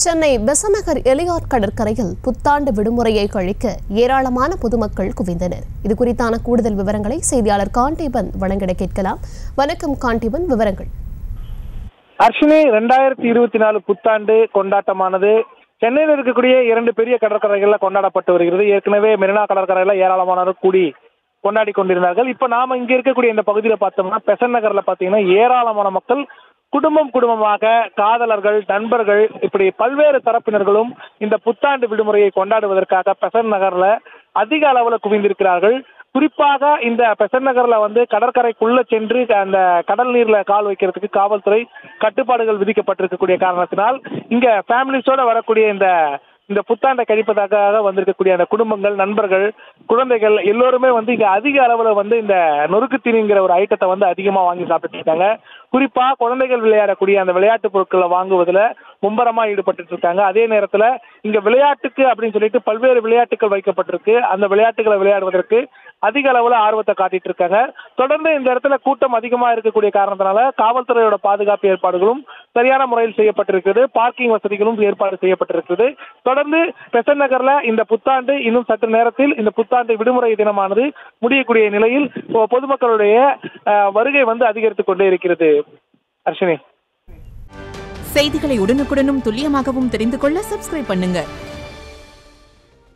Chennai Besant Nagar Elliott கடற்கரையில் புத்தாண்டு விடுமுறையை கழிக்க ஏராளமான பொதுமக்கள் குவிந்தனர் இது குறித்தான கூடுதல் விவரங்களை செய்தியாளர் காண்டீபன் வழங்கிட கேட்கலாம் வணக்கம் காண்டீபன் விவரங்கள் அர்ஷினி ரெண்டாயிரத்தி இருபத்தி நாலு புத்தாண்டு கொண்டாட்டமானது சென்னையில் இருக்கக்கூடிய இரண்டு பெரிய கடற்கரைகள்ல கொண்டாடப்பட்டு வருகிறது ஏற்கனவே மெரினா கடற்கரையில ஏராளமானோர் கூடி கொண்டாடி கொண்டிருந்தார்கள் இப்ப நாம இங்க இருக்கக்கூடிய இந்த பகுதியில பார்த்தோம்னா பெசன் நகர்ல பாத்தீங்கன்னா ஏராளமான மக்கள் குடும்பம் குடும்பமாக காதலர்கள் நண்பர்கள் இப்படி பல்வேறு தரப்பினர்களும் இந்த புத்தாண்டு விடுமுறையை கொண்டாடுவதற்காக பெசன் நகர்ல அதிக அளவுல குவிந்திருக்கிறார்கள் குறிப்பாக இந்த பெசன் நகர்ல வந்து கடற்கரைக்குள்ள சென்று அந்த கடல் நீர்ல கால் வைக்கிறதுக்கு காவல்துறை கட்டுப்பாடுகள் விதிக்கப்பட்டிருக்கக்கூடிய காரணத்தினால் இங்க ஃபேமிலிஸோட வரக்கூடிய இந்த இந்த புத்தாண்டை கழிப்பதற்காக வந்திருக்கக்கூடிய அந்த குடும்பங்கள் நண்பர்கள் குழந்தைகள் எல்லோருமே வந்து இங்க அதிக அளவுல வந்து இந்த நொறுக்கு தீனிங்கிற ஒரு ஐட்டத்தை வந்து அதிகமா வாங்கி சாப்பிட்டு இருக்காங்க குறிப்பா குழந்தைகள் விளையாடக்கூடிய அந்த விளையாட்டு பொருட்களை வாங்குவதுல மும்பரமா ஈடுபட்டு இருக்காங்க அதே நேரத்துல இங்க விளையாட்டுக்கு அப்படின்னு சொல்லிட்டு பல்வேறு விளையாட்டுகள் வைக்கப்பட்டிருக்கு அந்த விளையாட்டுகளை விளையாடுவதற்கு அதிக அளவுல ஆர்வத்தை காட்டிட்டு இருக்காங்க தொடர்ந்து இந்த இடத்துல கூட்டம் அதிகமா இருக்கக்கூடிய காரணத்தினால காவல்துறையோட பாதுகாப்பு ஏற்பாடுகளும் சரியான முறையில் செய்யப்பட்டிருக்கிறது பார்க்கிங் வசதிகளும் ஏற்பாடு செய்யப்பட்டிருக்கிறது தொடர்ந்து பெசன் நகர்ல இந்த புத்தாண்டு இன்னும் சற்று நேரத்தில் இந்த புத்தாண்டு விடுமுறை தினமானது முடியக்கூடிய நிலையில் பொதுமக்களுடைய அஹ், வருகை வந்து அதிகரித்துக் கொண்டே இருக்கிறது அர்ஷினி செய்திகளை உடனுக்குடனும் துல்லியமாகவும் தெரிந்து கொள்ள சப்ஸ்கிரைப் பண்ணுங்க